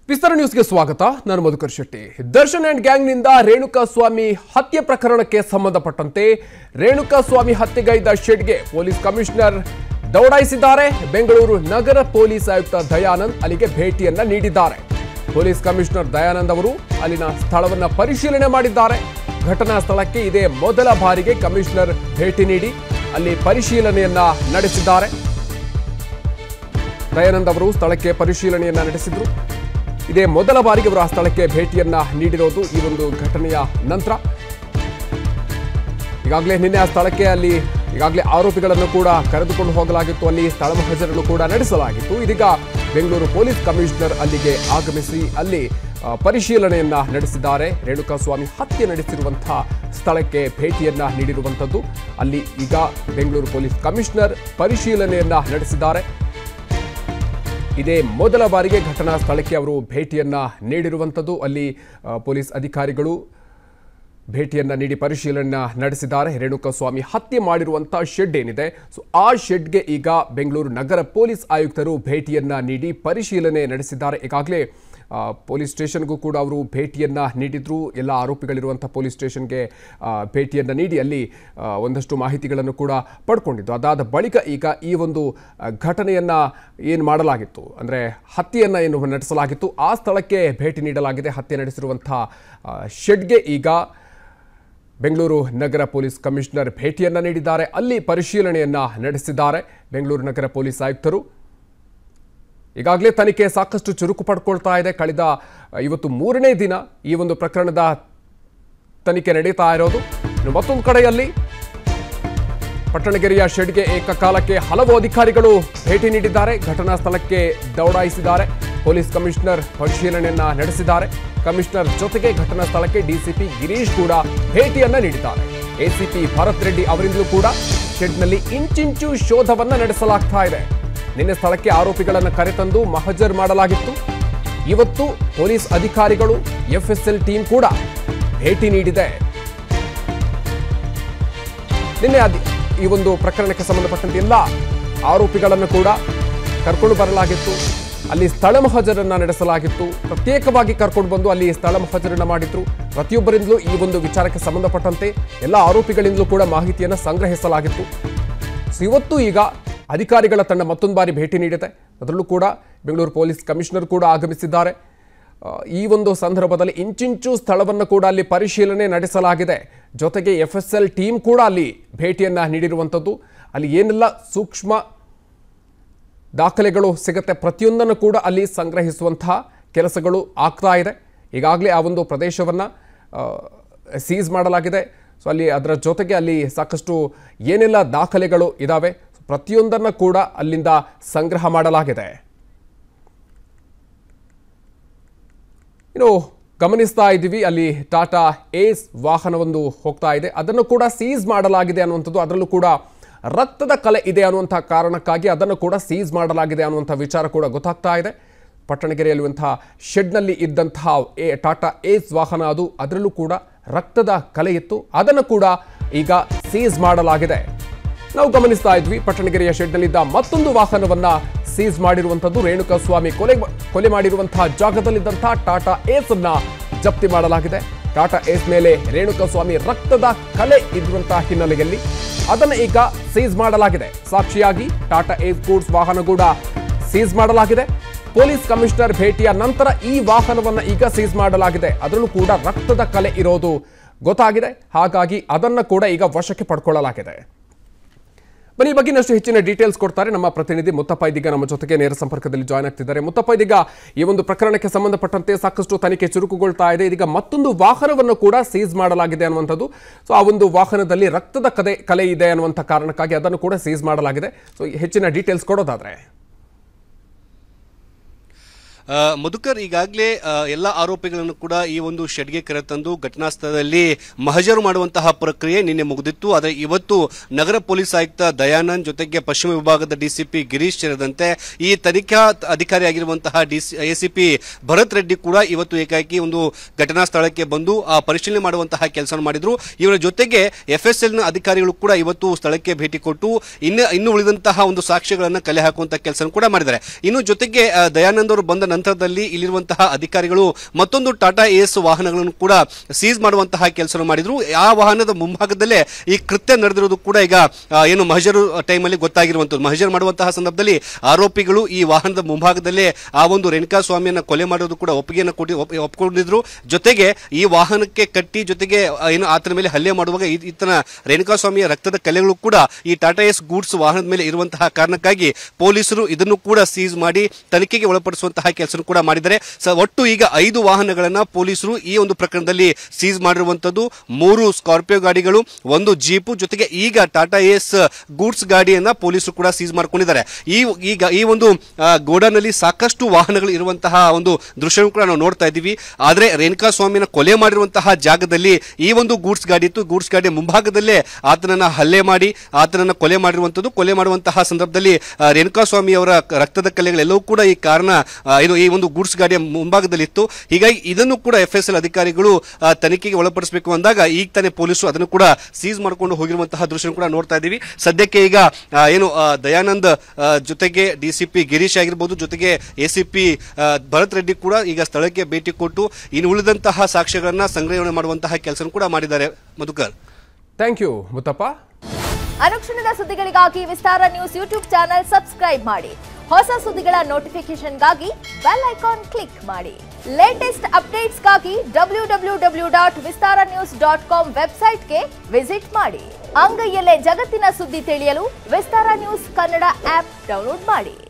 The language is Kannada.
ವಿಸ್ತಾರ ನ್ಯೂಸ್ಗೆ ಸ್ವಾಗತ ನಾನು ಮಧುಕರ್ ಶೆಟ್ಟಿ ದರ್ಶನ್ ಅಂಡ್ ಗ್ಯಾಂಗ್ನಿಂದ ರೇಣುಕಾ ಸ್ವಾಮಿ ಹತ್ಯೆ ಪ್ರಕರಣಕ್ಕೆ ಸಂಬಂಧಪಟ್ಟಂತೆ ರೇಣುಕಾ ಸ್ವಾಮಿ ಹತ್ಯೆಗೈದ ಶೆಡ್ಗೆ ಪೊಲೀಸ್ ಕಮಿಷನರ್ ದೌಡಾಯಿಸಿದ್ದಾರೆ ಬೆಂಗಳೂರು ನಗರ ಪೊಲೀಸ್ ಆಯುಕ್ತ ದಯಾನಂದ್ ಅಲ್ಲಿಗೆ ಭೇಟಿಯನ್ನ ನೀಡಿದ್ದಾರೆ ಪೊಲೀಸ್ ಕಮಿಷನರ್ ದಯಾನಂದ್ ಅವರು ಅಲ್ಲಿನ ಸ್ಥಳವನ್ನ ಪರಿಶೀಲನೆ ಮಾಡಿದ್ದಾರೆ ಘಟನಾ ಸ್ಥಳಕ್ಕೆ ಇದೇ ಮೊದಲ ಬಾರಿಗೆ ಕಮಿಷನರ್ ಭೇಟಿ ನೀಡಿ ಅಲ್ಲಿ ಪರಿಶೀಲನೆಯನ್ನ ನಡೆಸಿದ್ದಾರೆ ದಯಾನಂದ್ ಅವರು ಸ್ಥಳಕ್ಕೆ ಪರಿಶೀಲನೆಯನ್ನ ನಡೆಸಿದ್ರು ಇದೇ ಮೊದಲ ಬಾರಿಗೆ ಅವರು ಆ ಸ್ಥಳಕ್ಕೆ ಭೇಟಿಯನ್ನ ನೀಡಿರೋದು ಈ ಒಂದು ಘಟನೆಯ ನಂತರ ಈಗಾಗಲೇ ನಿನ್ನೆ ಆ ಸ್ಥಳಕ್ಕೆ ಅಲ್ಲಿ ಈಗಾಗಲೇ ಆರೋಪಿಗಳನ್ನು ಕೂಡ ಕರೆದುಕೊಂಡು ಹೋಗಲಾಗಿತ್ತು ಅಲ್ಲಿ ಸ್ಥಳ ಮಹಜರನ್ನು ಕೂಡ ನಡೆಸಲಾಗಿತ್ತು ಇದೀಗ ಬೆಂಗಳೂರು ಪೊಲೀಸ್ ಕಮಿಷನರ್ ಅಲ್ಲಿಗೆ ಆಗಮಿಸಿ ಅಲ್ಲಿ ಆ, ಪರಿಶೀಲನೆಯನ್ನ ನಡೆಸಿದ್ದಾರೆ ರೇಣುಕಾ ಸ್ವಾಮಿ ಹತ್ಯೆ ನಡೆಸಿರುವಂತಹ ಸ್ಥಳಕ್ಕೆ ಭೇಟಿಯನ್ನ ನೀಡಿರುವಂಥದ್ದು ಅಲ್ಲಿ ಈಗ ಬೆಂಗಳೂರು ಪೊಲೀಸ್ ಕಮಿಷನರ್ ಪರಿಶೀಲನೆಯನ್ನ ನಡೆಸಿದ್ದಾರೆ ಇದೇ ಮೊದಲ ಬಾರಿಗೆ ಘಟನಾ ಸ್ಥಳಕ್ಕೆ ಅವರು ಭೇಟಿಯನ್ನ ನೀಡಿರುವಂಥದ್ದು ಅಲ್ಲಿ ಆ, ಪೊಲೀಸ್ ಅಧಿಕಾರಿಗಳು ಭೇಟಿಯನ್ನ ನೀಡಿ ಪರಿಶೀಲನೆ ನಡೆಸಿದ್ದಾರೆ ರೇಣುಕಾ ಸ್ವಾಮಿ ಹತ್ಯೆ ಮಾಡಿರುವಂತಹ ಶೆಡ್ ಏನಿದೆ ಸೊ ಆ ಶೆಡ್ಗೆ ಈಗ ಬೆಂಗಳೂರು ನಗರ ಪೊಲೀಸ್ ಆಯುಕ್ತರು ಭೇಟಿಯನ್ನ ನೀಡಿ ಪರಿಶೀಲನೆ ನಡೆಸಿದ್ದಾರೆ ಈಗಾಗಲೇ ಆ, ಪೊಲೀಸ್ ಸ್ಟೇಷನ್ಗೂ ಕೂಡ ಅವರು ಭೇಟಿಯನ್ನ ನೀಡಿದ್ರು ಎಲ್ಲ ಆರೋಪಿಗಳಿರುವಂಥ ಪೊಲೀಸ್ ಸ್ಟೇಷನ್ಗೆ ಆ, ಭೇಟಿಯನ್ನ ನೀಡಿ ಅಲ್ಲಿ ಆ, ಒಂದಷ್ಟು ಮಾಹಿತಿಗಳನ್ನು ಕೂಡ ಪಡ್ಕೊಂಡಿದ್ದು ಅದಾದ ಬಳಿಕ ಈಗ ಈ ಒಂದು ಆ, ಘಟನೆಯನ್ನ ಏನು ಮಾಡಲಾಗಿತ್ತು ಅಂದರೆ ಹತ್ಯೆಯನ್ನ ಏನು ನಡೆಸಲಾಗಿತ್ತು ಆ ಸ್ಥಳಕ್ಕೆ ಭೇಟಿ ನೀಡಲಾಗಿದೆ ಹತ್ಯೆ ನಡೆಸಿರುವಂಥ ಆ, ಶೆಡ್ಗೆ ಈಗ ಬೆಂಗಳೂರು ನಗರ ಪೊಲೀಸ್ ಕಮಿಷನರ್ ಭೇಟಿಯನ್ನ ನೀಡಿದ್ದಾರೆ ಅಲ್ಲಿ ಪರಿಶೀಲನೆಯನ್ನ ನಡೆಸಿದ್ದಾರೆ ಬೆಂಗಳೂರು ನಗರ ಪೊಲೀಸ್ ಆಯುಕ್ತರು ಈಗಾಗಲೇ ತನಿಖೆ ಸಾಕಷ್ಟು ಚುರುಕು ಪಡ್ಕೊಳ್ತಾ ಇದೆ ಕಳೆದ ಅಹ್, ಇವತ್ತು ಮೂರನೇ ದಿನ ಈ ಒಂದು ಪ್ರಕರಣದ ತನಿಖೆ ನಡೀತಾ ಇರೋದು ಇನ್ನು ಮತ್ತೊಂದು ಕಡೆಯಲ್ಲಿ ಪಟ್ಟಣಗೆರೆಯ ಶೆಡ್ಗೆ ಏಕಕಾಲಕ್ಕೆ ಹಲವು ಅಧಿಕಾರಿಗಳು ಭೇಟಿ ನೀಡಿದ್ದಾರೆ ಘಟನಾ ಸ್ಥಳಕ್ಕೆ ದೌಡಾಯಿಸಿದ್ದಾರೆ ಪೊಲೀಸ್ ಕಮಿಷನರ್ ಪರಿಶೀಲನೆಯನ್ನ ನಡೆಸಿದ್ದಾರೆ ಕಮಿಷನರ್ ಜೊತೆಗೆ ಘಟನಾ ಸ್ಥಳಕ್ಕೆ ಡಿಸಿಪಿ ಗಿರೀಶ್ ಕೂಡ ಭೇಟಿಯನ್ನ ನೀಡಿದ್ದಾರೆ ಎಸಿಪಿ ಭರತ್ ರೆಡ್ಡಿ ಅವರಿಂದಲೂ ಕೂಡ ಶೆಡ್ನಲ್ಲಿ ಇಂಚಿಂಚು ಶೋಧವನ್ನ ನಡೆಸಲಾಗ್ತಾ ಇದೆ ನಿನ್ನೆ ಸ್ಥಳಕ್ಕೆ ಆರೋಪಿಗಳನ್ನು ಕರೆತಂದು ಮಹಜರ್ ಮಾಡಲಾಗಿತ್ತು ಇವತ್ತು ಪೊಲೀಸ್ ಅಧಿಕಾರಿಗಳು ಎಫ್ಎಸ್ಎಲ್ ಟೀಮ್ ಕೂಡ ಭೇಟಿ ನೀಡಿದೆ ನಿನ್ನೆ ಅದಿ ಈ ಒಂದು ಪ್ರಕರಣಕ್ಕೆ ಸಂಬಂಧಪಟ್ಟಂತೆ ಎಲ್ಲ ಆರೋಪಿಗಳನ್ನು ಕೂಡ ಕರ್ಕೊಂಡು ಬರಲಾಗಿತ್ತು ಅಲ್ಲಿ ಸ್ಥಳ ಮಹಜರನ್ನ ನಡೆಸಲಾಗಿತ್ತು ಪ್ರತ್ಯೇಕವಾಗಿ ಕರ್ಕೊಂಡು ಬಂದು ಅಲ್ಲಿ ಸ್ಥಳ ಮಹಜರನ್ನ ಮಾಡಿದ್ರು ಪ್ರತಿಯೊಬ್ಬರಿಂದಲೂ ಈ ಒಂದು ವಿಚಾರಕ್ಕೆ ಸಂಬಂಧಪಟ್ಟಂತೆ ಎಲ್ಲ ಆರೋಪಿಗಳಿಂದಲೂ ಕೂಡ ಮಾಹಿತಿಯನ್ನು ಸಂಗ್ರಹಿಸಲಾಗಿತ್ತು ಸೊ ಇವತ್ತು ಈಗ ಅಧಿಕಾರಿಗಳ ತಂಡ ಮತ್ತೊಂದು ಬಾರಿ ಭೇಟಿ ನೀಡಿದೆ ಅದರಲ್ಲೂ ಕೂಡ ಬೆಂಗಳೂರು ಪೊಲೀಸ್ ಕಮಿಷನರ್ ಕೂಡ ಆಗಮಿಸಿದ್ದಾರೆ ಆ, ಈ ಒಂದು ಸಂದರ್ಭದಲ್ಲಿ ಇಂಚಿಂಚು ಸ್ಥಳವನ್ನು ಕೂಡ ಅಲ್ಲಿ ಪರಿಶೀಲನೆ ನಡೆಸಲಾಗಿದೆ ಜೊತೆಗೆ ಎಫ್ ಎಸ್ ಎಲ್ ಟೀಮ್ ಕೂಡ ಅಲ್ಲಿ ಭೇಟಿಯನ್ನ ನೀಡಿರುವಂಥದ್ದು ಅಲ್ಲಿ ಏನೆಲ್ಲ ಸೂಕ್ಷ್ಮ ದಾಖಲೆಗಳು ಸಿಗುತ್ತೆ ಪ್ರತಿಯೊಂದನ್ನು ಕೂಡ ಅಲ್ಲಿ ಸಂಗ್ರಹಿಸುವಂತಹ ಕೆಲಸಗಳು ಆಗ್ತಾ ಇದೆ ಈಗಾಗಲೇ ಆ ಒಂದು ಪ್ರದೇಶವನ್ನು ಸೀಸ್ ಮಾಡಲಾಗಿದೆ ಸೊ ಅಲ್ಲಿ ಅದರ ಜೊತೆಗೆ ಅಲ್ಲಿ ಸಾಕಷ್ಟು ಏನೆಲ್ಲ ದಾಖಲೆಗಳು ಇದ್ದಾವೆ ಪ್ರತಿಯೊಂದನ್ನು ಕೂಡ ಅಲ್ಲಿಂದ ಸಂಗ್ರಹ ಮಾಡಲಾಗಿದೆ ಇನ್ನು ಗಮನಿಸ್ತಾ ಇದ್ದೀವಿ ಅಲ್ಲಿ ಟಾಟಾ ಏಸ್ ವಾಹನವೊಂದು ಹೋಗ್ತಾ ಇದೆ ಅದನ್ನು ಕೂಡ ಸೀಸ್ ಮಾಡಲಾಗಿದೆ ಅನ್ನುವಂಥದ್ದು ಅದರಲ್ಲೂ ಕೂಡ ರಕ್ತದ ಕಲೆ ಇದೆ ಅನ್ನುವಂಥ ಕಾರಣಕ್ಕಾಗಿ ಅದನ್ನು ಕೂಡ ಸೀಸ್ ಮಾಡಲಾಗಿದೆ ಅನ್ನುವಂಥ ವಿಚಾರ ಕೂಡ ಗೊತ್ತಾಗ್ತಾ ಇದೆ ಪಟ್ಟಣಗೆರೆಯಲ್ಲಿರುವಂತಹ ಶೆಡ್ನಲ್ಲಿ ಇದ್ದಂತಹ ಎ ಟಾಟಾ ಏಸ್ ವಾಹನ ಅದು ಅದರಲ್ಲೂ ಕೂಡ ರಕ್ತದ ಕಲೆ ಇತ್ತು ಅದನ್ನು ಕೂಡ ಈಗ ಸೀಸ್ ಮಾಡಲಾಗಿದೆ ನಾವು ಗಮನಿಸ್ತಾ ಇದ್ವಿ ಪಟ್ಟಣಗೆರೆಯ ಶೆಡ್ನಲ್ಲಿದ್ದ ಮತ್ತೊಂದು ವಾಹನವನ್ನ ಸೀಸ್ ಮಾಡಿರುವಂಥದ್ದು ರೇಣುಕಾ ಸ್ವಾಮಿ ಕೊಲೆ ಕೊಲೆ ಮಾಡಿರುವಂತಹ ಜಾಗದಲ್ಲಿದ್ದಂತಹ ಟಾಟಾ ಏಸ್ ಅನ್ನ ಜಪ್ತಿ ಮಾಡಲಾಗಿದೆ ಟಾಟಾ ಏಸ್ ಮೇಲೆ ರೇಣುಕಾ ಸ್ವಾಮಿ ರಕ್ತದ ಕಲೆ ಇರುವಂತಹ ಹಿನ್ನೆಲೆಯಲ್ಲಿ ಅದನ್ನು ಈಗ ಸೀಸ್ ಮಾಡಲಾಗಿದೆ ಸಾಕ್ಷಿಯಾಗಿ ಟಾಟಾ ಏಸ್ ಗೂಡ್ಸ್ ವಾಹನ ಕೂಡ ಸೀಸ್ ಮಾಡಲಾಗಿದೆ ಪೊಲೀಸ್ ಕಮಿಷನರ್ ಭೇಟಿಯ ನಂತರ ಈ ವಾಹನವನ್ನ ಈಗ ಸೀಸ್ ಮಾಡಲಾಗಿದೆ ಅದರಲ್ಲೂ ಕೂಡ ರಕ್ತದ ಕಲೆ ಇರೋದು ಗೊತ್ತಾಗಿದೆ ಹಾಗಾಗಿ ಅದನ್ನು ಕೂಡ ಈಗ ವಶಕ್ಕೆ ಪಡ್ಕೊಳ್ಳಲಾಗಿದೆ ಬನ್ನಿ ಈ ಬಗ್ಗೆ ಇನ್ನಷ್ಟು ಹೆಚ್ಚಿನ ಡೀಟೇಲ್ಸ್ ಕೊಡ್ತಾರೆ ನಮ್ಮ ಪ್ರತಿನಿಧಿ ಮುತ್ತಪ್ಪ ಇದೀಗ ನಮ್ಮ ಜೊತೆಗೆ ನೇರ ಸಂಪರ್ಕದಲ್ಲಿ ಜಾಯ್ನ್ ಆಗ್ತಿದ್ದಾರೆ ಮುತ್ತಪ್ಪ ಇದೀಗ ಈ ಒಂದು ಪ್ರಕರಣಕ್ಕೆ ಸಂಬಂಧಪಟ್ಟಂತೆ ಸಾಕಷ್ಟು ತನಿಖೆ ಚುರುಕುಗೊಳ್ತಾ ಇದೆ ಇದೀಗ ಮತ್ತೊಂದು ವಾಹನವನ್ನು ಕೂಡ ಸೀಸ್ ಮಾಡಲಾಗಿದೆ ಅನ್ನುವಂಥದ್ದು ಸೊ ಆ ಒಂದು ವಾಹನದಲ್ಲಿ ರಕ್ತದ ಕಲೆ ಕಲೆ ಇದೆ ಅನ್ನುವಂಥ ಕಾರಣಕ್ಕಾಗಿ ಅದನ್ನು ಕೂಡ ಸೀಸ್ ಮಾಡಲಾಗಿದೆ ಸೊ ಹೆಚ್ಚಿನ ಡೀಟೇಲ್ಸ್ ಕೊಡೋದಾದ್ರೆ ಆ, ಮಧುಕರ್ ಈಗಾಗಲೇ ಎಲ್ಲ ಆರೋಪಿಗಳನ್ನು ಕೂಡ ಈ ಒಂದು ಶೆಡ್ಗೆ ಕರೆತಂದು ಘಟನಾ ಸ್ಥಳದಲ್ಲಿ ಮಹಜರು ಮಾಡುವಂತಹ ಪ್ರಕ್ರಿಯೆ ನಿನ್ನೆ ಮುಗಿದಿತ್ತು ಆದರೆ ಇವತ್ತು ನಗರ ಪೊಲೀಸ್ ಆಯುಕ್ತ ದಯಾನಂದ್ ಜೊತೆಗೆ ಪಶ್ಚಿಮ ವಿಭಾಗದ ಡಿಸಿಪಿ ಗಿರೀಶ್ ಸೇರಿದಂತೆ ಈ ತನಿಖಾ ಅಧಿಕಾರಿಯಾಗಿರುವಂತಹ ಡಿಸಿ ಎಸಿಪಿ ಭರತ್ ರೆಡ್ಡಿ ಕೂಡ ಇವತ್ತು ಏಕಾಏಕಿ ಒಂದು ಘಟನಾ ಸ್ಥಳಕ್ಕೆ ಬಂದು ಆ ಪರಿಶೀಲನೆ ಮಾಡುವಂತಹ ಕೆಲಸ ಮಾಡಿದ್ರು ಇವರ ಜೊತೆಗೆ ಎಫ್ಎಸ್ಎಲ್ ನ ಅಧಿಕಾರಿಗಳು ಕೂಡ ಇವತ್ತು ಸ್ಥಳಕ್ಕೆ ಭೇಟಿ ಕೊಟ್ಟು ಇನ್ನು ಇನ್ನು ಉಳಿದಂತಹ ಒಂದು ಸಾಕ್ಷ್ಯಗಳನ್ನು ಕಲೆ ಹಾಕುವಂತಹ ಕೆಲಸ ಕೂಡ ಮಾಡಿದ್ದಾರೆ ಇನ್ನು ಜೊತೆಗೆ ಆ, ದಯಾನಂದ್ ಅವರು ಬಂದ ನಂತರ ನಂತರದಲ್ಲಿ ಇಲ್ಲಿರುವಂತಹ ಅಧಿಕಾರಿಗಳು ಮತ್ತೊಂದು ಟಾಟಾ ಎಸ್ ವಾಹನಗಳನ್ನು ಕೂಡ ಸೀಸ್ ಮಾಡುವಂತಹ ಕೆಲಸ ಮಾಡಿದ್ರು ಆ ವಾಹನದ ಮುಂಭಾಗದಲ್ಲೇ ಈ ಕೃತ್ಯ ನಡೆದಿರೋದು ಕೂಡ ಈಗ ಆ, ಏನು ಮಹಜರು ಟೈಮಲ್ಲಿ ಗೊತ್ತಾಗಿರುವಂತದ್ದು ಮಹಜರ್ ಮಾಡುವಂತಹ ಸಂದರ್ಭದಲ್ಲಿ ಆರೋಪಿಗಳು ಈ ವಾಹನದ ಮುಂಭಾಗದಲ್ಲೇ ಆ ಒಂದು ರೇಣುಕಾ ಸ್ವಾಮಿಯನ್ನ ಕೊಲೆ ಮಾಡೋದು ಕೂಡ ಒಪ್ಪಿಗೆಯನ್ನು ಕೊಟ್ಟು ಒಪ್- ಒಪ್ಕೊಂಡಿದ್ರು ಜೊತೆಗೆ ಈ ವಾಹನಕ್ಕೆ ಕಟ್ಟಿ ಜೊತೆಗೆ ಆ, ಏನು ಆತನ ಮೇಲೆ ಹಲ್ಲೆ ಮಾಡುವಾಗ ಈ- ಈತನ ರೇಣುಕಾ ಸ್ವಾಮಿಯ ರಕ್ತದ ಕಲೆಗಳು ಕೂಡ ಈ ಟಾಟಾ ಎಸ್ ಗೂಡ್ಸ್ ವಾಹನದ ಮೇಲೆ ಇರುವಂತಹ ಕಾರಣಕ್ಕಾಗಿ ಪೊಲೀಸರು ಇದನ್ನು ಕೂಡ ಸೀಸ್ ಮಾಡಿ ತನಿಖೆಗೆ ಒಳಪಡಿಸುವಂತಹ ಕೆಲಸ ಕೂಡ ಮಾಡಿದ್ದಾರೆ ಸ ಒಟ್ಟು ಈಗ ಐದು ವಾಹನಗಳನ್ನ ಪೊಲೀಸರು ಈ ಒಂದು ಪ್ರಕರಣದಲ್ಲಿ ಸೀಸ್ ಮಾಡಿರುವಂತದ್ದು ಮೂರು ಸ್ಕಾರ್ಪಿಯೋ ಗಾಡಿಗಳು ಒಂದು ಜೀಪು ಜೊತೆಗೆ ಈಗ ಟಾಟಾ ಎಸ್ ಗೂಡ್ಸ್ ಗಾಡಿಯನ್ನ ಪೊಲೀಸರು ಕೂಡ ಸೀಸ್ ಮಾಡ್ಕೊಂಡಿದ್ದಾರೆ ಈ ಈಗ ಈ ಒಂದು ಗೋಡನ್ ಅಲ್ಲಿ ಸಾಕಷ್ಟು ವಾಹನಗಳು ಇರುವಂತಹ ಒಂದು ದೃಶ್ಯವನ್ನು ಕೂಡ ನಾವು ನೋಡ್ತಾ ಇದ್ದೀವಿ ಆದ್ರೆ ರೇಣುಕಾ ಸ್ವಾಮಿನ ಕೊಲೆ ಮಾಡಿರುವಂತಹ ಜಾಗದಲ್ಲಿ ಈ ಒಂದು ಗೂಡ್ಸ್ ಗಾಡಿ ಇತ್ತು ಗೂಡ್ಸ್ ಗಾಡಿಯ ಮುಂಭಾಗದಲ್ಲೇ ಆತನನ್ನ ಹಲ್ಲೆ ಮಾಡಿ ಆತನನ್ನ ಕೊಲೆ ಮಾಡಿರುವಂತದ್ದು ಕೊಲೆ ಮಾಡುವಂತಹ ಸಂದರ್ಭದಲ್ಲಿ ಆ, ರೇಣುಕಾ ಸ್ವಾಮಿ ಅವರ ರಕ್ತದ ಕಲೆಗಳೆಲ್ಲವೂ ಕೂಡ ಈ ಕಾರಣ ಆ, ಇದು ಈ ಒಂದು ಗೂಡ್ಸ್ ಗಾಡಿಯ ಮುಂಭಾಗದಲ್ಲಿ ಇತ್ತು ಹೀಗಾಗಿ ಇದನ್ನು ಕೂಡ ಎಫ್ ಎಸ್ ಎಲ್ ಅಧಿಕಾರಿಗಳು ಆ, ತನಿಖೆಗೆ ಒಳಪಡಿಸಬೇಕು ಅಂದಾಗ ಈಗ ತಾನೇ ಪೊಲೀಸರು ಅದನ್ನು ಕೂಡ ಸೀಸ್ ಮಾಡಿಕೊಂಡು ಹೋಗಿರುವಂತಹ ದೃಶ್ಯ ಕೂಡ ನೋಡ್ತಾ ಇದ್ದೀವಿ ಸದ್ಯಕ್ಕೆ ಈಗ ಆ, ಏನು ಆ, ದಯಾನಂದ್ ಆ, ಜೊತೆಗೆ ಡಿಸಿಪಿ ಗಿರೀಶ್ ಆಗಿರ್ಬೋದು ಜೊತೆಗೆ ಎಸಿಪಿ ಭರತ್ ರೆಡ್ಡಿ ಕೂಡ ಈಗ ಸ್ಥಳಕ್ಕೆ ಭೇಟಿ ಕೊಟ್ಟು ಇನ್ನು ಉಳಿದಂತಹ ಸಾಕ್ಷ್ಯಗಳನ್ನ ಸಂಗ್ರಹಣೆ ಮಾಡುವಂತಹ ಕೆಲಸ ಕೂಡ ಮಾಡಿದ್ದಾರೆ ಮಧುಕರ್ ಥ್ಯಾಂಕ್ ಯು ಮುತ್ತಪ್ಪ ಅನುಕ್ಷಣದ ಸುದ್ದಿಗಳಿಗಾಗಿ Vistara news YouTube channel subscribe ಮಾಡಿ ಹೊಸ ಸುದ್ದಿಗಳ ನೋಟಿಫಿಕೇಶನ್ಗಾಗಿ ಬೆಲ್ ಐಕಾನ್ ಕ್ಲಿಕ್ ಮಾಡಿ ಲೇಟೆಸ್ಟ್ ಅಪ್ಡೇಟ್ಸ್ಗಾಗಿ W W W dot Vistara news dot com ವೆಬ್ಸೈಟ್ಗೆ ವಿಸಿಟ್ ಮಾಡಿ ಅಂಗೈಯಲ್ಲೇ ಜಗತ್ತಿನ ಸುದ್ದಿ ತಿಳಿಯಲು Vistara news Kannada app download ಮಾಡಿ